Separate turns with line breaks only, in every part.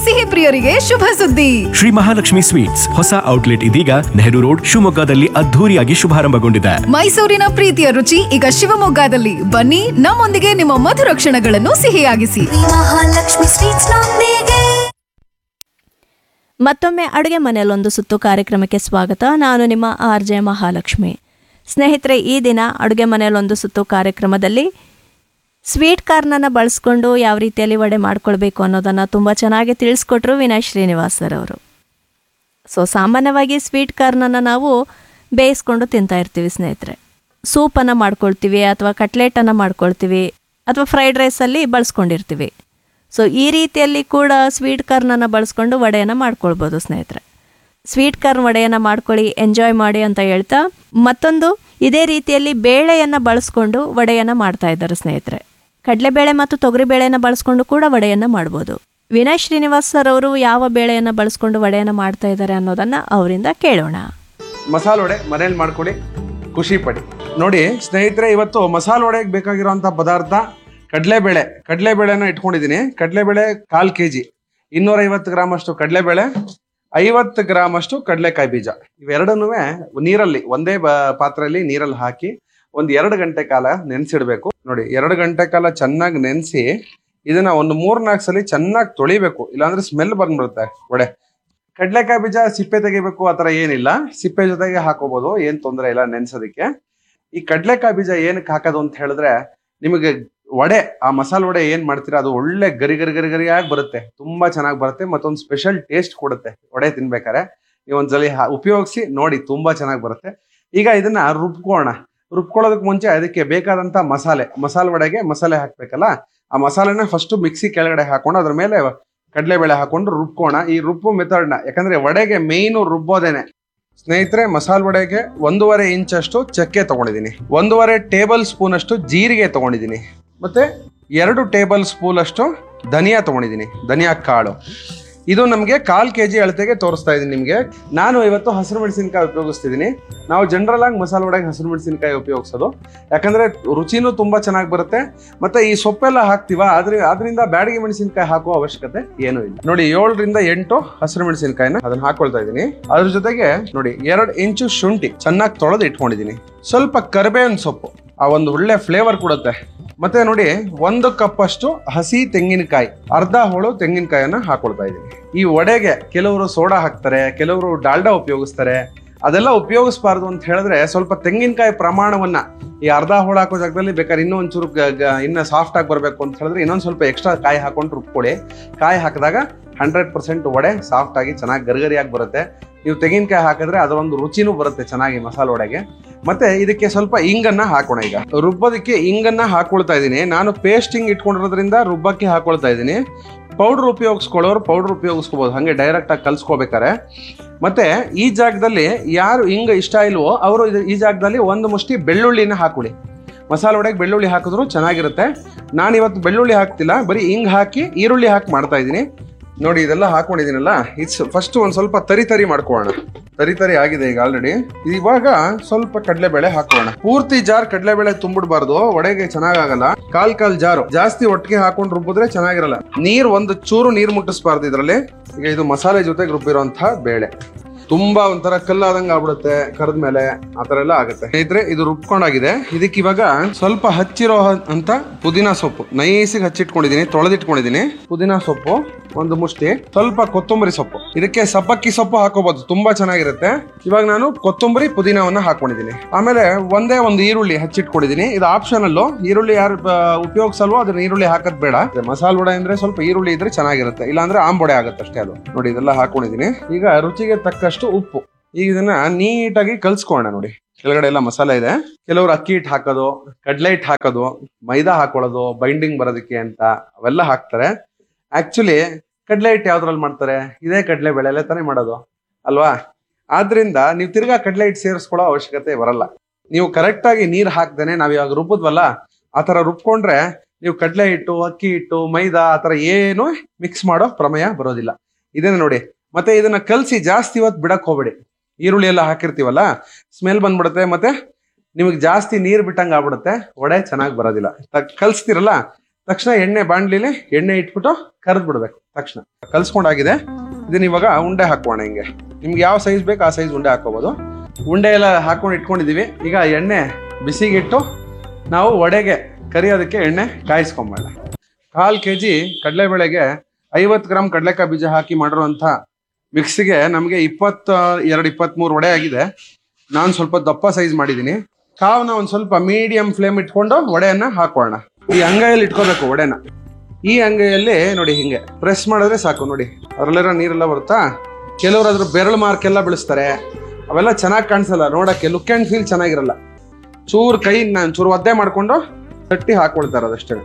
ಸಿಹಿ ಪ್ರಿಯರಿಗೆ ಶುಭ ಸುದ್ದಿ
ಶ್ರೀ ಮಹಾಲಕ್ಷ್ಮಿ ಸ್ವೀಟ್ಸ್ ಹೊಸ ಔಟ್ಲೆಟ್ ಇದೀಗ ನೆಹರು ರೋಡ್ ಶಿವಮೊಗ್ಗದಲ್ಲಿ ಅದ್ಧೂರಿಯಾಗಿ ಶುಭಾರಂಭಗೊಂಡಿದೆ
ಮೈಸೂರಿನ ಪ್ರೀತಿಯ ರುಚಿ ಈಗ ಶಿವಮೊಗ್ಗದಲ್ಲಿ ಬನ್ನಿ ನಮ್ಮೊಂದಿಗೆ ನಿಮ್ಮ ಮಧುರ ಕ್ಷಣಗಳನ್ನು ಸಿಹಿಯಾಗಿಸಿ
ಮಹಾಲಕ್ಷ್ಮಿ ಸ್ವೀಟ್ಸ್ ನೊಂದಿಗೆ
ಮತ್ತೊಮ್ಮೆ ಅಡುಗೆ ಮನೆಯಲ್ಲೊಂದು ಸುತ್ತು ಕಾರ್ಯಕ್ರಮಕ್ಕೆ ಸ್ವಾಗತ ನಾನು ನಿಮ್ಮ ಆರ್ ಜೆ ಮಹಾಲಕ್ಷ್ಮಿ ಸ್ನೇಹಿತರೆ ಈ ದಿನ ಅಡುಗೆ ಮನೆಯಲ್ಲೊಂದು ಸುತ್ತು ಕಾರ್ಯಕ್ರಮದಲ್ಲಿ ಸ್ವೀಟ್ ಕಾರ್ನನ್ನು ಬಳಸ್ಕೊಂಡು ಯಾವ ರೀತಿಯಲ್ಲಿ ವಡೆ ಮಾಡ್ಕೊಳ್ಬೇಕು ಅನ್ನೋದನ್ನು ತುಂಬ ಚೆನ್ನಾಗಿ ತಿಳಿಸ್ಕೊಟ್ರು ವಿನಯ್ ಶ್ರೀನಿವಾಸ್ ಸರ್ ಅವರು ಸೊ ಸಾಮಾನ್ಯವಾಗಿ ಸ್ವೀಟ್ ಕಾರ್ನನ್ನು ನಾವು ಬೇಯಿಸ್ಕೊಂಡು ತಿಂತಾ ಇರ್ತೀವಿ ಸ್ನೇಹಿತರೆ ಸೂಪನ್ನು ಮಾಡ್ಕೊಳ್ತೀವಿ ಅಥವಾ ಕಟ್ಲೆಟನ್ನು ಮಾಡ್ಕೊಳ್ತೀವಿ ಅಥವಾ ಫ್ರೈಡ್ ರೈಸಲ್ಲಿ ಬಳಸ್ಕೊಂಡಿರ್ತೀವಿ ಸೊ ಈ ರೀತಿಯಲ್ಲಿ ಕೂಡ ಸ್ವೀಟ್ ಕಾರ್ನನ್ನು ಬಳಸ್ಕೊಂಡು ವಡೆಯನ್ನು ಮಾಡ್ಕೊಳ್ಬೋದು ಸ್ನೇಹಿತರೆ ಸ್ವೀಟ್ ಕಾರ್ನ್ ವಡೆಯನ್ನು ಮಾಡ್ಕೊಳ್ಳಿ ಎಂಜಾಯ್ ಮಾಡಿ ಅಂತ ಹೇಳ್ತಾ ಮತ್ತೊಂದು ಇದೇ ರೀತಿಯಲ್ಲಿ ಬೇಳೆಯನ್ನು ಬಳಸ್ಕೊಂಡು ವಡೆಯನ್ನು ಮಾಡ್ತಾ ಇದ್ದಾರೆ ಸ್ನೇಹಿತರೆ ಕಡಲೆಬೇಳೆ ಮತ್ತು ತೊಗರಿಬೇಳೆಯನ್ನು ಬಳಸ್ಕೊಂಡು ಕೂಡ ವಡೆಯನ್ನು ಮಾಡ್ಬೋದು ವಿನಯ್ ಶ್ರೀನಿವಾಸ್ ಸರ್ ಅವರು ಯಾವ ಬೇಳೆಯನ್ನು ಬಳಸ್ಕೊಂಡು ವಡೆಯನ್ನು ಮಾಡ್ತಾ ಇದ್ದಾರೆ ಅನ್ನೋದನ್ನು ಅವರಿಂದ ಕೇಳೋಣ
ಮಸಾಲೆ ವಡೆ ಮನೇಲಿ ಮಾಡ್ಕೊಳ್ಳಿ ಖುಷಿ ಪಡಿ ನೋಡಿ ಸ್ನೇಹಿತರೆ ಇವತ್ತು ಮಸಾಲೆ ವಡೆಗೆ ಬೇಕಾಗಿರುವಂಥ ಪದಾರ್ಥ ಕಡಲೆಬೇಳೆ ಕಡಲೆಬೇಳೆನ ಇಟ್ಕೊಂಡಿದ್ದೀನಿ ಕಡಲೆಬೇಳೆ ಕಾಲು ಕೆ ಜಿ ಇನ್ನೂರೈವತ್ತು ಗ್ರಾಮ್ ಅಷ್ಟು ಕಡಲೆಬೇಳೆ ಐವತ್ತು ಗ್ರಾಮ್ ಅಷ್ಟು ಕಡಲೆಕಾಯಿ ಬೀಜ ಇವೆರಡನ್ನೂ ನೀರಲ್ಲಿ ಒಂದೇ ಬ ಪಾತ್ರೆಯಲ್ಲಿ ನೀರಲ್ಲಿ ಹಾಕಿ ಒಂದು ಎರಡು ಗಂಟೆ ಕಾಲ ನೆನೆಸಿಡ್ಬೇಕು ನೋಡಿ ಎರಡು ಗಂಟೆ ಕಾಲ ಚೆನ್ನಾಗಿ ನೆನೆಸಿ ಇದನ್ನ ಒಂದು ಮೂರ್ನಾಲ್ಕು ಸಲ ಚೆನ್ನಾಗಿ ತೊಳಿಬೇಕು ಇಲ್ಲಾಂದ್ರೆ ಸ್ಮೆಲ್ ಬಂದ್ಬಿಡುತ್ತೆ ವಡೆ ಕಡ್ಲೆಕಾಯಿ ಬೀಜ ಸಿಪ್ಪೆ ತೆಗಿಬೇಕು ಆ ಥರ ಏನಿಲ್ಲ ಸಿಪ್ಪೆ ಜೊತೆಗೆ ಹಾಕೋಬಹುದು ಏನ್ ತೊಂದರೆ ಇಲ್ಲ ನೆನ್ಸೋದಕ್ಕೆ ಈ ಕಡ್ಲೆಕಾಯಿ ಬೀಜ ಏನಕ್ಕೆ ಹಾಕೋದು ಅಂತ ಹೇಳಿದ್ರೆ ನಿಮಗೆ ವಡೆ ಆ ಮಸಾಲೆ ವಡೆ ಏನ್ ಮಾಡ್ತೀರಾ ಅದು ಒಳ್ಳೆ ಗರಿ ಗರಿ ಗರಿ ಗರಿಯಾಗಿ ಬರುತ್ತೆ ತುಂಬಾ ಚೆನ್ನಾಗಿ ಬರುತ್ತೆ ಮತ್ತೊಂದು ಸ್ಪೆಷಲ್ ಟೇಸ್ಟ್ ಕೊಡುತ್ತೆ ವಡೆ ತಿನ್ಬೇಕಾರೆ ನೀವು ಒಂದ್ಸಲಿ ಹಾ- ಉಪಯೋಗಿಸಿ ನೋಡಿ ತುಂಬಾ ಚೆನ್ನಾಗಿ ಬರುತ್ತೆ ಈಗ ಇದನ್ನ ರುಬ್ಕೋಣ ರುಬ್ಕೊಳ್ಳೋದಕ್ಕೆ ಮುಂಚೆ ಅದಕ್ಕೆ ಬೇಕಾದಂತ ಮಸಾಲೆ ಮಸಾಲೆ ವಡೆಗೆ ಮಸಾಲೆ ಹಾಕ್ಬೇಕಲ್ಲ ಆ ಮಸಾಲೆನ ಫಸ್ಟ್ ಮಿಕ್ಸಿ ಕೆಳಗಡೆ ಹಾಕೊಂಡು ಅದ್ರ ಮೇಲೆ ಕಡಲೆಬೇಳೆ ಹಾಕೊಂಡು ರುಬ್ಕೋಣ ಈ ರುಬ್ಬು ಮೆಥಡ್ನ ಯಾಕಂದ್ರೆ ವಡೆಗೆ ಮೇಯ್ನು ರುಬ್ಬೋದೇನೆ ಸ್ನೇಹಿತರೆ ಮಸಾಲೆ ವಡೆಗೆ ಒಂದೂವರೆ ಇಂಚ್ ಅಷ್ಟು ಚಕ್ಕೆ ತಗೊಂಡಿದ್ದೀನಿ ಒಂದೂವರೆ ಟೇಬಲ್ ಸ್ಪೂನ್ ಅಷ್ಟು ಜೀರಿಗೆ ತಗೊಂಡಿದ್ದೀನಿ ಮತ್ತೆ ಎರಡು ಟೇಬಲ್ ಸ್ಪೂನ್ ಅಷ್ಟು ಧನಿಯಾ ತಗೊಂಡಿದ್ದೀನಿ ಧನಿಯಾ ಕಾಳು ಇದು ನಮಗೆ ಕಾಲ್ ಕೆ ಜಿ ಅಳತೆಗೆ ತೋರಿಸ್ತಾ ಇದ್ದೀನಿ ನಿಮಗೆ ನಾನು ಇವತ್ತು ಹಸಿರು ಮೆಣಸಿನಕಾಯಿ ಉಪಯೋಗಿಸ್ತಿದ್ದೀನಿ ನಾವು ಜನರಲ್ ಆಗಿ ಮಸಾಲೆ ವಡೆಗೆ ಹಸಿರು ಮೆಣಸಿನಕಾಯಿ ಉಪಯೋಗಿಸೋದು ಯಾಕಂದ್ರೆ ರುಚಿನೂ ತುಂಬಾ ಚೆನ್ನಾಗಿ ಬರುತ್ತೆ ಮತ್ತೆ ಈ ಸೊಪ್ಪೆಲ್ಲ ಹಾಕ್ತಿವ ಆದ್ರೆ ಅದರಿಂದ ಬ್ಯಾಡಗಿ ಮೆಣಸಿನಕಾಯಿ ಹಾಕುವ ಅವಶ್ಯಕತೆ ಏನೂ ಇಲ್ಲ ನೋಡಿ ಏಳರಿಂದ ಎಂಟು ಹಸಿರು ಮೆಣಸಿನಕಾಯಿನ ಅದನ್ನ ಹಾಕೊಳ್ತಾ ಇದ್ದೀನಿ ಅದ್ರ ಜೊತೆಗೆ ನೋಡಿ ಎರಡು ಇಂಚು ಶುಂಠಿ ಚೆನ್ನಾಗಿ ತೊಳೆದು ಇಟ್ಕೊಂಡಿದ್ದೀನಿ ಸ್ವಲ್ಪ ಕರಿಬೇವಿನ ಸೊಪ್ಪು ಆ ಒಂದು ಒಳ್ಳೆ ಫ್ಲೇವರ್ ಕೊಡುತ್ತೆ ಮತ್ತೆ ನೋಡಿ ಒಂದು ಕಪ್ ಅಷ್ಟು ಹಸಿ ತೆಂಗಿನಕಾಯಿ ಅರ್ಧ ಹೋಳು ತೆಂಗಿನಕಾಯನ್ನ ಹಾಕೊಳ್ತಾ ಇದ್ದೀನಿ ಈ ವಡೆಗೆ ಕೆಲವರು ಸೋಡಾ ಹಾಕ್ತಾರೆ ಕೆಲವರು ಡಾಲ್ಡಾ ಉಪಯೋಗಿಸ್ತಾರೆ ಅದೆಲ್ಲ ಉಪಯೋಗಿಸಬಾರ್ದು ಅಂತ ಹೇಳಿದ್ರೆ ಸ್ವಲ್ಪ ತೆಂಗಿನಕಾಯಿ ಪ್ರಮಾಣವನ್ನ ಈ ಅರ್ಧ ಹೋಳು ಹಾಕೋ ಜಾಗದಲ್ಲಿ ಬೇಕಾದ್ರೆ ಇನ್ನೂ ಒಂಚೂರು ಗ- ಗ- ಇನ್ನ ಸಾಫ್ಟ್ ಆಗಿ ಬರಬೇಕು ಅಂತ ಹೇಳಿದ್ರೆ ಇನ್ನೊಂದು ಸ್ವಲ್ಪ ಎಕ್ಸ್ಟ್ರಾ ಕಾಯಿ ಹಾಕೊಂಡು ರುಬ್ಕೊಳ್ಳಿ ಕಾಯಿ ಹಾಕಿದಾಗ ಹಂಡ್ರೆಡ್ ಪರ್ಸೆಂಟ್ ವಡೆ ಸಾಫ್ಟ್ ಆಗಿ ಚೆನ್ನಾಗಿ ಗರಿಗರಿಯಾಗಿ ಬರುತ್ತೆ ನೀವು ತೆಂಗಿನಕಾಯಿ ಹಾಕಿದ್ರೆ ಅದರ ಒಂದು ರುಚಿನೂ ಬರುತ್ತೆ ಚೆನ್ನಾಗಿ ಮಸಾಲೆ ವಡೆಗೆ ಮತ್ತೆ ಇದಕ್ಕೆ ಸ್ವಲ್ಪ ಇಂಗನ್ನ ಹಾಕೋಣ ಈಗ ರುಬ್ಬೋದಕ್ಕೆ ಇಂಗನ್ನ ಹಾಕೊಳ್ತಾ ಇದ್ದೀನಿ ನಾನು ಪೇಸ್ಟಿಂಗ್ ಇಟ್ಕೊಂಡಿರೋದ್ರಿಂದ ರುಬ್ಬಕ್ಕೆ ಹಾಕೊಳ್ತಾ ಇದ್ದೀನಿ ಪೌಡರ್ ಉಪಯೋಗಿಸ್ಕೊಳ್ಳೋರು ಪೌಡರ್ ಉಪಯೋಗಿಸ್ಕೋಬಹುದು ಹಂಗೆ ಡೈರೆಕ್ಟ್ ಆಗಿ ಕಲ್ಸ್ಕೋಬೇಕಾರೆ ಮತ್ತೆ ಈ ಜಾಗದಲ್ಲಿ ಯಾರು ಹಿಂಗ ಇಷ್ಟ ಇಲ್ವೋ ಅವರು ಈ ಜಾಗದಲ್ಲಿ ಒಂದು ಮುಷ್ಟಿ ಬೆಳ್ಳುಳ್ಳಿನ ಹಾಕೊಳ್ಳಿ ಮಸಾಲೆ ವಡೆಗೆ ಬೆಳ್ಳುಳ್ಳಿ ಹಾಕಿದ್ರು ಚೆನ್ನಾಗಿರುತ್ತೆ ನಾನು ಇವತ್ತು ಬೆಳ್ಳುಳ್ಳಿ ಹಾಕ್ತಿಲ್ಲ ಬರೀ ಹಿಂಗ್ ಹಾಕಿ ಈರುಳ್ಳಿ ಹಾಕಿ ಮಾಡ್ತಾ ಇದ್ದೀನಿ ನೋಡಿ ಇದೆಲ್ಲ ಹಾಕೊಂಡಿದ್ದೀನಲ್ಲ ಇಟ್ಸ್ ಫಸ್ಟ್ ಒಂದು ಸ್ವಲ್ಪ ತರಿ ತರಿ ಮಾಡ್ಕೊಳ್ಳೋಣ ತರಿ ತರಿ ಆಗಿದೆ ಈಗ ಆಲ್ರೆಡಿ ಇವಾಗ ಸ್ವಲ್ಪ ಕಡಲೆಬೇಳೆ ಹಾಕೋಣ ಪೂರ್ತಿ ಜಾರ್ ಕಡಲೆಬೇಳೆ ತುಂಬಿಡ್ಬಾರ್ದು ಒಡೆಗೆ ಚೆನ್ನಾಗಲ್ಲ ಕಾಲ್ ಕಾಲ್ ಜಾರು ಜಾಸ್ತಿ ಒಟ್ಟಿಗೆ ಹಾಕೊಂಡು ರುಬ್ಬಿದ್ರೆ ಚೆನ್ನಾಗಿರಲ್ಲ ನೀರ್ ಒಂದು ಚೂರು ನೀರ್ ಮುಟ್ಟಿಸ್ಬಾರ್ದು ಇದರಲ್ಲಿ ಈಗ ಇದು ಮಸಾಲೆ ಜೊತೆಗೆ ರುಬ್ಬಿರುವಂತಹ ಬೇಳೆ ತುಂಬಾ ಒಂಥರ ಕಲ್ಲಾದಂಗ ಆಗ್ಬಿಡುತ್ತೆ ಕರೆದ ಮೇಲೆ ಆತರ ಎಲ್ಲ ಆಗುತ್ತೆ ಸ್ನೇಹಿತರೆ ಇದು ರುಬ್ಕೊಂಡಾಗಿದೆ ಇದಕ್ಕೆ ಇವಾಗ ಸ್ವಲ್ಪ ಹಚ್ಚಿರೋ ಹ- ಅಂತ ಪುದೀನ ಸೊಪ್ಪು ನೈಸಿಗೆ ಹಚ್ಚಿಟ್ಕೊಂಡಿದೀನಿ ತೊಳೆದಿಟ್ಕೊಂಡಿದೀನಿ ಪುದೀನ ಸೊಪ್ಪು ಒಂದು ಮುಷ್ಟಿ ಸ್ವಲ್ಪ ಕೊತ್ತಂಬರಿ ಸೊಪ್ಪು ಇದಕ್ಕೆ ಸಬ್ಬಕ್ಕಿ ಸೊಪ್ಪು ಹಾಕೋಬಹುದು ತುಂಬಾ ಚೆನ್ನಾಗಿರುತ್ತೆ ಇವಾಗ ನಾನು ಕೊತ್ತಂಬರಿ ಪುದೀನವನ್ನ ಹಾಕೊಂಡಿದ್ದೀನಿ ಆಮೇಲೆ ಒಂದೇ ಒಂದು ಈರುಳ್ಳಿ ಹಚ್ಚಿಟ್ಕೊಂಡಿದೀನಿ ಇದು ಆಪ್ಷನಲ್ ಈರುಳ್ಳಿ ಯಾರು ಉಪಯೋಗಿಸಲ್ವೋ ಅದನ್ನ ಈರುಳ್ಳಿ ಹಾಕೋದ್ ಬೇಡ ಮಸಾಲೆ ವಡೆ ಅಂದ್ರೆ ಸ್ವಲ್ಪ ಈರುಳ್ಳಿ ಇದ್ರೆ ಚೆನ್ನಾಗಿರುತ್ತೆ ಇಲ್ಲಾಂದ್ರೆ ಆಂಬೊಡೆ ಆಗುತ್ತೆ ಅಷ್ಟೇ ಅದು ನೋಡಿ ಇದೆಲ್ಲ ಹಾಕೊಂಡಿದೀನಿ ಈಗ ರುಚಿಗೆ ತಕ್ಕಷ್ಟು ಉಪ್ಪು ಈಗ ಇದನ್ನ ನೀಟಾಗಿ ಕಲ್ಸ್ಕೊಳ್ಳೋಣ ನೋಡಿ ಕೆಳಗಡೆ ಎಲ್ಲ ಮಸಾಲೆ ಇದೆ ಕೆಲವರು ಅಕ್ಕಿ ಹಿಟ್ಟು ಹಾಕೋದು ಕಡ್ಲೆ ಹಿಟ್ಟು ಹಾಕೋದು ಮೈದಾ ಹಾಕೊಳ್ಳೋದು ಬೈಂಡಿಂಗ್ ಬರೋದಕ್ಕೆ ಅಂತ ಅವೆಲ್ಲ ಹಾಕ್ತಾರೆ ಆಕ್ಚುಲಿ ಕಡ್ಲೆ ಹಿಟ್ಟು ಯಾವ್ದ್ರಲ್ಲಿ ಮಾಡ್ತಾರೆ ಇದೇ ಕಡಲೆ ಬೆಳೆಯಲ್ಲೇ ತಾನೇ ಮಾಡೋದು ಅಲ್ವಾ ಆದ್ರಿಂದ ನೀವು ತಿರ್ಗಾ ಕಡಲೆ ಹಿಟ್ಟು ಸೇರಿಸ್ಕೊಳ್ಳೋ ಅವಶ್ಯಕತೆ ಬರಲ್ಲ ನೀವು ಕರೆಕ್ಟ್ ಆಗಿ ನೀರ್ ಹಾಕ್ದೇನೆ ನಾವ್ ಇವಾಗ ರುಬ್ಬಿದ್ವಲ್ಲ ಆ ತರ ರುಬ್ಕೊಂಡ್ರೆ ನೀವು ಕಡಲೆ ಹಿಟ್ಟು ಅಕ್ಕಿ ಹಿಟ್ಟು ಮೈದಾ ಆ ತರ ಏನು ಮಿಕ್ಸ್ ಮಾಡೋ ಪ್ರಮೇಯ ಬರೋದಿಲ್ಲ ಇದೇನೆ ನೋಡಿ ಮತ್ತೆ ಇದನ್ನ ಕಲ್ಸಿ ಜಾಸ್ತಿ ಹೊತ್ತು ಬಿಡಕ್ ಹೋಗ್ಬೇಡಿ ಈರುಳ್ಳಿ ಎಲ್ಲ ಹಾಕಿರ್ತೀವಲ್ಲ ಸ್ಮೆಲ್ ಬಂದ್ಬಿಡುತ್ತೆ ಮತ್ತೆ ನಿಮಗೆ ಜಾಸ್ತಿ ನೀರ್ ಬಿಟ್ಟಂಗ ಆಗ್ಬಿಡುತ್ತೆ ವಡೆ ಚೆನ್ನಾಗಿ ಬರೋದಿಲ್ಲ ತ- ಕಲ್ಸ್ತಿರಲ್ಲ ತಕ್ಷಣ ಎಣ್ಣೆ ಬಾಣ್ಲಿಲಿ ಎಣ್ಣೆ ಇಟ್ಬಿಟ್ಟು ಕರ್ದ್ ಬಿಡ್ಬೇಕು ತಕ್ಷಣ ಕಲ್ಸ್ಕೊಂಡಾಗಿದೆ ಇದನ್ನ ಇವಾಗ ಉಂಡೆ ಹಾಕೋಣ ಹಿಂಗೆ ನಿಮ್ಗೆ ಯಾವ ಸೈಜ್ ಬೇಕು ಆ ಸೈಜ್ ಉಂಡೆ ಹಾಕೋಬಹುದು ಉಂಡೆ ಎಲ್ಲ ಹಾಕೊಂಡು ಇಟ್ಕೊಂಡಿದೀವಿ ಈಗ ಎಣ್ಣೆ ಬಿಸಿಗಿಟ್ಟು ನಾವು ವಡೆಗೆ ಕರಿಯೋದಕ್ಕೆ ಎಣ್ಣೆ ಕಾಯಿಸ್ಕೊಂಬೇಡ ಕಾಲ್ ಕೆ ಜಿ ಕಡಲೆಬೇಳೆಗೆ ಐವತ್ತು ಗ್ರಾಮ್ ಕಡಲೆಕಾಯಿ ಬೀಜ ಹಾಕಿ ಮಾಡಿರುವಂಥ ಮಿಕ್ಸಿಗೆ ನಮಗೆ ಇಪ್ಪತ್ತ ಎರಡು ಇಪ್ಪತ್ತ್ಮೂರು ವಡೆ ಆಗಿದೆ ನಾನು ಸ್ವಲ್ಪ ದಪ್ಪ ಸೈಜ್ ಮಾಡಿದ್ದೀನಿ ಕಾವನ್ನ ಒಂದು ಸ್ವಲ್ಪ ಮೀಡಿಯಂ ಫ್ಲೇಮ್ ಇಟ್ಕೊಂಡು ವಡೆಯನ್ನ ಹಾಕೋಣ ಈ ಅಂಗೈಯಲ್ಲಿ ಇಟ್ಕೋಬೇಕು ವಡೆನ ಈ ಅಂಗೈಯಲ್ಲಿ ನೋಡಿ ಹಿಂಗೆ ಪ್ರೆಸ್ ಮಾಡಿದ್ರೆ ಸಾಕು ನೋಡಿ ಅದರಲ್ಲಿರೋ ನೀರೆಲ್ಲ ಬರುತ್ತಾ ಕೆಲವರು ಅದ್ರ ಬೆರಳು ಮಾರ್ಕ್ ಎಲ್ಲ ಬೆಳೆಸ್ತಾರೆ ಅವೆಲ್ಲ ಚೆನ್ನಾಗಿ ಕಾಣಿಸಲ್ಲ ನೋಡಕ್ಕೆ ಲುಕ್ ಆ್ಯಂಡ್ ಫೀಲ್ ಚೆನ್ನಾಗಿರಲ್ಲ ಚೂರು ಕೈ ನಾನು ಚೂರು ಒದ್ದೆ ಮಾಡ್ಕೊಂಡು ತಟ್ಟಿ ಹಾಕೊಳ್ತಾರೆ ಅದಷ್ಟೇ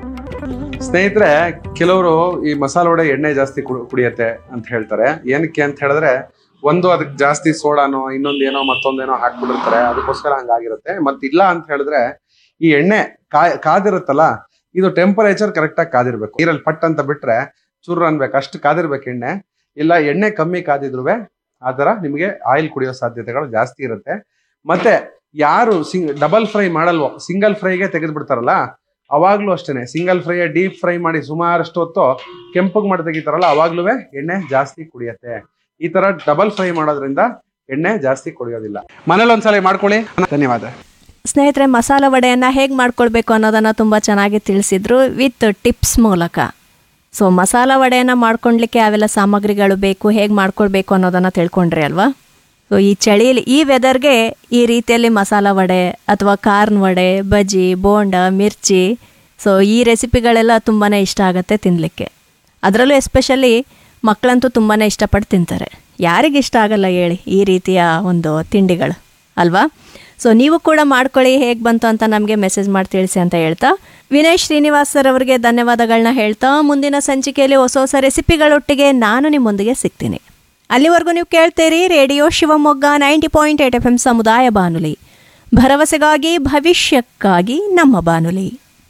ಸ್ನೇಹಿತರೆ ಕೆಲವರು ಈ ಮಸಾಲೆ ವಡೆ ಎಣ್ಣೆ ಜಾಸ್ತಿ ಕುಡ್- ಕುಡಿಯತ್ತೆ ಅಂತ ಹೇಳ್ತಾರೆ ಏನಕ್ಕೆ ಅಂತ ಹೇಳಿದ್ರೆ ಒಂದು ಅದಕ್ಕೆ ಜಾಸ್ತಿ ಸೋಡಾನೋ ಇನ್ನೊಂದು ಏನೋ ಮತ್ತೊಂದೇನೋ ಹಾಕ್ಬಿಟ್ಟಿರ್ತಾರೆ ಅದಕ್ಕೋಸ್ಕರ ಹಂಗಾಗಿರುತ್ತೆ ಮತ್ ಇಲ್ಲ ಅಂತ ಹೇಳಿದ್ರೆ ಈ ಎಣ್ಣೆ ಕಾಯ್ ಕಾದಿರುತ್ತಲ್ಲ ಇದು ಟೆಂಪರೇಚರ್ ಕರೆಕ್ಟಾಗಿ ಕಾದಿರ್ಬೇಕು ನೀರಲ್ಲಿ ಪಟ್ ಅಂತ ಬಿಟ್ರೆ ಚೂರು ಅನ್ಬೇಕು ಅಷ್ಟು ಕಾದಿರ್ಬೇಕು ಎಣ್ಣೆ ಇಲ್ಲ ಎಣ್ಣೆ ಕಮ್ಮಿ ಕಾದಿದ್ರು ಆ ಥರ ನಿಮಗೆ ಆಯಿಲ್ ಕುಡಿಯೋ ಸಾಧ್ಯತೆಗಳು ಜಾಸ್ತಿ ಇರುತ್ತೆ ಮತ್ತೆ ಯಾರು ಸಿಂಗ್ ಡಬಲ್ ಫ್ರೈ ಮಾಡಲ್ವೋ ಸಿಂಗಲ್ ಫ್ರೈಗೆ ತೆಗೆದು ಬಿಡ್ತಾರಲ್ಲ ಅವಾಗ್ಲೂ ಅಷ್ಟೇನೆ ಸಿಂಗಲ್ ಫ್ರೈ ಡೀಪ್ ಫ್ರೈ ಮಾಡಿ ಸುಮಾರಷ್ಟು ಹೊತ್ತು ಕೆಂಪಗ್ ಮಾಡಿ ತೆಗಿತಾರಲ್ಲ ಅವಾಗ್ಲೂ ಎಣ್ಣೆ ಜಾಸ್ತಿ ಕುಡಿಯತ್ತೆ ಈ ತರ ಡಬಲ್ ಫ್ರೈ ಮಾಡೋದ್ರಿಂದ ಎಣ್ಣೆ ಜಾಸ್ತಿ ಕುಡಿಯೋದಿಲ್ಲ ಮನೇಲಿ ಒಂದ್ಸಲ ಮಾಡ್ಕೊಳ್ಳಿ ಧನ್ಯವಾದ
ಸ್ನೇಹಿತರೆ ಮಸಾಲ ವಡೆಯನ್ನು ಹೇಗೆ ಮಾಡ್ಕೊಳ್ಬೇಕು ಅನ್ನೋದನ್ನು ತುಂಬ ಚೆನ್ನಾಗಿ ತಿಳಿಸಿದ್ರು ವಿತ್ ಟಿಪ್ಸ್ ಮೂಲಕ ಸೊ ಮಸಾಲ ವಡೆಯನ್ನು ಮಾಡ್ಕೊಳ್ಲಿಕ್ಕೆ ಯಾವೆಲ್ಲ ಸಾಮಗ್ರಿಗಳು ಬೇಕು ಹೇಗೆ ಮಾಡ್ಕೊಳ್ಬೇಕು ಅನ್ನೋದನ್ನು ತಿಳ್ಕೊಂಡ್ರಿ ಅಲ್ವಾ ಸೊ ಈ ಚಳಿಯಲ್ಲಿ ಈ ವೆದರ್ಗೆ ಈ ರೀತಿಯಲ್ಲಿ ಮಸಾಲ ವಡೆ ಅಥವಾ ಕಾರ್ನ್ ವಡೆ ಬಜ್ಜಿ ಬೋಂಡ ಮಿರ್ಚಿ ಸೊ ಈ ರೆಸಿಪಿಗಳೆಲ್ಲ ತುಂಬಾ ಇಷ್ಟ ಆಗುತ್ತೆ ತಿನ್ನಲಿಕ್ಕೆ ಅದರಲ್ಲೂ ಎಸ್ಪೆಷಲಿ ಮಕ್ಕಳಂತೂ ತುಂಬಾ ಇಷ್ಟಪಟ್ಟು ತಿಂತಾರೆ ಯಾರಿಗೆ ಇಷ್ಟ ಆಗಲ್ಲ ಹೇಳಿ ಈ ರೀತಿಯ ಒಂದು ತಿಂಡಿಗಳು ಅಲ್ವಾ ಸೊ ನೀವು ಕೂಡ ಮಾಡ್ಕೊಳ್ಳಿ ಹೇಗೆ ಬಂತು ಅಂತ ನಮಗೆ ಮೆಸೇಜ್ ಮಾಡಿ ತಿಳಿಸಿ ಅಂತ ಹೇಳ್ತಾ ವಿನಯ್ ಶ್ರೀನಿವಾಸ್ ಸರ್ ಅವರಿಗೆ ಧನ್ಯವಾದಗಳನ್ನ ಹೇಳ್ತಾ ಮುಂದಿನ ಸಂಚಿಕೆಯಲ್ಲಿ ಹೊಸ ಹೊಸ ರೆಸಿಪಿಗಳೊಟ್ಟಿಗೆ ನಾನು ನಿಮ್ಮೊಂದಿಗೆ ಸಿಗ್ತೀನಿ ಅಲ್ಲಿವರೆಗೂ ನೀವು ಕೇಳ್ತೀರಿ radio Shivamogga ninety point eight F M ಸಮುದಾಯ ಬಾನುಲಿ ಭರವಸೆಗಾಗಿ ಭವಿಷ್ಯಕ್ಕಾಗಿ ನಮ್ಮ ಬಾನುಲಿ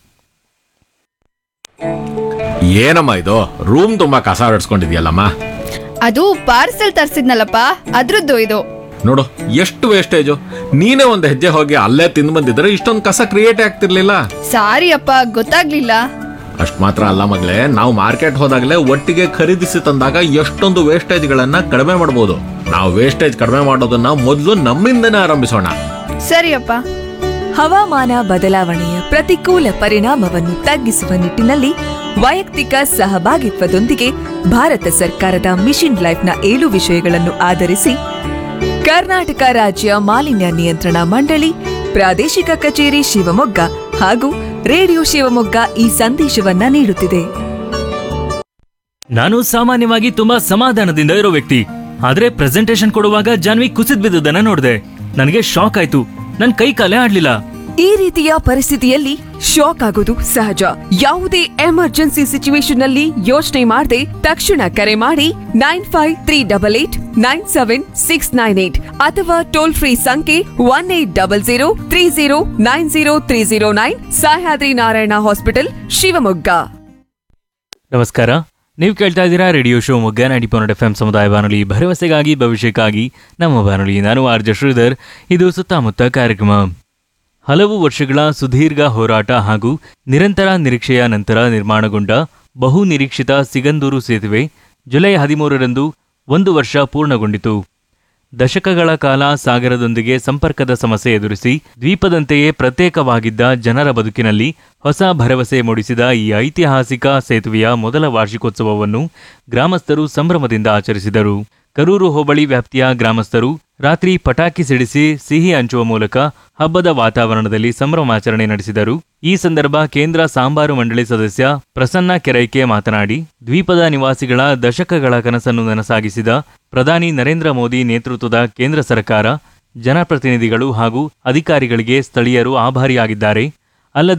ಏನಮ್ಮ ಇದು ರೂಮ್ ತುಂಬಾ ಕಸ ಹೊಡ್ಸ್ಕೊಂಡಿದ್ಯಲ್ಲಮ್ಮ
ಅದು ಪಾರ್ಸೆಲ್ ತರ್ಸಿದ್ನಲ್ಲಪ್ಪ ಅದ್ರದ್ದು ಇದು
ನೋಡು ಎಷ್ಟು ವೇಸ್ಟೇಜು ನೀನೇ ಒಂದು ಹೆಜ್ಜೆ ಹೋಗಿ ಅಲ್ಲೇ ತಿಂದು ಬಂದಿದ್ರೆ ಇಷ್ಟೊಂದು ಕಸ ಕ್ರಿಯೇಟ್ ಆಗ್ತಿರ್ಲಿಲ್ಲ
ಸಾರಿ ಅಪ್ಪ ಗೊತ್ತಾಗ್ಲಿಲ್ಲ
ಅಷ್ಟ್ ಮಾತ್ರ ಅಲ್ಲ ಮಗ್ಲೆ ನಾವು ಮಾರ್ಕೆಟ್ ಹೋದಾಗಲೇ ಒಟ್ಟಿಗೆ ಖರೀದಿಸಿ ತಂದಾಗ ಎಷ್ಟೊಂದು ವೇಸ್ಟೇಜ್ಗಳನ್ನ ಕಡಿಮೆ ಮಾಡಬಹುದು ನಾವು ವೇಸ್ಟೇಜ್ ಕಡಿಮೆ ಮಾಡೋದನ್ನ ಮೊದಲು ನಮ್ಮಿಂದನೇ ಆರಂಭಿಸೋಣ
ಸರಿಯಪ್ಪ
ಹವಾಮಾನ ಬದಲಾವಣೆಯ ಪ್ರತಿಕೂಲ ಪರಿಣಾಮವನ್ನು ತಗ್ಗಿಸುವ ನಿಟ್ಟಿನಲ್ಲಿ ವೈಯಕ್ತಿಕ ಸಹಭಾಗಿತ್ವದೊಂದಿಗೆ ಭಾರತ ಸರ್ಕಾರದ ಮಿಷನ್ ಲೈಫ್ನ ಏಳು ವಿಷಯಗಳನ್ನು ಆಧರಿಸಿ ಕರ್ನಾಟಕ ರಾಜ್ಯ ಮಾಲಿನ್ಯ ನಿಯಂತ್ರಣ ಮಂಡಳಿ ಪ್ರಾದೇಶಿಕ ಕಚೇರಿ ಶಿವಮೊಗ್ಗ ಹಾಗೂ ರೇಡಿಯೋ ಶಿವಮೊಗ್ಗ ಈ ಸಂದೇಶವನ್ನ ನೀಡುತ್ತಿದೆ
ನಾನು ಸಾಮಾನ್ಯವಾಗಿ ತುಂಬಾ ಸಮಾಧಾನದಿಂದ ಇರೋ ವ್ಯಕ್ತಿ ಆದ್ರೆ ಪ್ರೆಸೆಂಟೇಶನ್ ಕೊಡುವಾಗ ಜಾನ್ವಿ ಕುಸಿದ್ ಬಿದ್ದುದನ್ನ ನೋಡಿದೆ ನನಗೆ ಶಾಕ್ ಆಯ್ತು ನನ್ ಕೈ ಕಾಲೇ ಆಡ್ಲಿಲ್ಲ
ಈ ರೀತಿಯ ಪರಿಸ್ಥಿತಿಯಲ್ಲಿ ಶಾಕ್ ಆಗೋದು ಸಹಜ ಯಾವುದೇ ಎಮರ್ಜೆನ್ಸಿ ಸಿಚುವೇಶನ್ ನಲ್ಲಿ ಯೋಚನೆ ಮಾಡದೆ ತಕ್ಷಣ ಕರೆ ಮಾಡಿ nine five three double eight nine seven six nine eight ಅಥವಾ ಟೋಲ್ ಫ್ರೀ ಸಂಖ್ಯೆ one eight double zero three zero nine zero three zero nine Sahyadri Narayana hospital Shivamogga
ನಮಸ್ಕಾರ ನೀವು ಕೇಳ್ತಾ ಇದ್ದೀರಾ radio Shivamogga ninety point F M ಸಮುದಾಯ ಬಾನುಲಿ ಭರವಸೆಗಾಗಿ ಭವಿಷ್ಯಕ್ಕಾಗಿ ನಮ್ಮ ಬಾನುಲಿ ನಾನು ಆರ್ ಜೆ ಶ್ರೀಧರ್ ಇದು ಸುತ್ತಮುತ್ತ ಕಾರ್ಯಕ್ರಮ ಹಲವು ವರ್ಷಗಳ ಸುದೀರ್ಘ ಹೋರಾಟ ಹಾಗೂ ನಿರಂತರ ನಿರೀಕ್ಷೆಯ ನಂತರ ನಿರ್ಮಾಣಗೊಂಡ ಬಹು ನಿರೀಕ್ಷಿತ ಸಿಗಂದೂರು ಸೇತುವೆ ಜುಲೈ ಹದಿಮೂರರಂದು ಒಂದು ವರ್ಷ ಪೂರ್ಣಗೊಂಡಿತು ದಶಕಗಳ ಕಾಲ ಸಾಗರದೊಂದಿಗೆ ಸಂಪರ್ಕದ ಸಮಸ್ಯೆ ಎದುರಿಸಿ ದ್ವೀಪದಂತೆಯೇ ಪ್ರತ್ಯೇಕವಾಗಿದ್ದ ಜನರ ಬದುಕಿನಲ್ಲಿ ಹೊಸ ಭರವಸೆ ಮೂಡಿಸಿದ ಈ ಐತಿಹಾಸಿಕ ಸೇತುವೆಯ ಮೊದಲ ವಾರ್ಷಿಕೋತ್ಸವವನ್ನು ಗ್ರಾಮಸ್ಥರು ಸಂಭ್ರಮದಿಂದ ಆಚರಿಸಿದರು ಕರೂರು ಹೋಬಳಿ ವ್ಯಾಪ್ತಿಯ ಗ್ರಾಮಸ್ಥರು ರಾತ್ರಿ ಪಟಾಕಿ ಸಿಡಿಸಿ ಸಿಹಿ ಹಂಚುವ ಮೂಲಕ ಹಬ್ಬದ ವಾತಾವರಣದಲ್ಲಿ ಸಂಭ್ರಮಾಚರಣೆ ನಡೆಸಿದರು ಈ ಸಂದರ್ಭ ಕೇಂದ್ರ ಸಾಂಬಾರು ಮಂಡಳಿ ಸದಸ್ಯ ಪ್ರಸನ್ನ ಕೆರೈಕೆ ಮಾತನಾಡಿ ದ್ವೀಪದ ನಿವಾಸಿಗಳ ದಶಕಗಳ ಕನಸನ್ನು ನನಸಾಗಿಸಿದ ಪ್ರಧಾನಿ ನರೇಂದ್ರ ಮೋದಿ ನೇತೃತ್ವದ ಕೇಂದ್ರ ಸರ್ಕಾರ ಜನಪ್ರತಿನಿಧಿಗಳು ಹಾಗೂ ಅಧಿಕಾರಿಗಳಿಗೆ ಸ್ಥಳೀಯರು ಆಭಾರಿಯಾಗಿದ್ದಾರೆ ಅಲ್ಲದೆ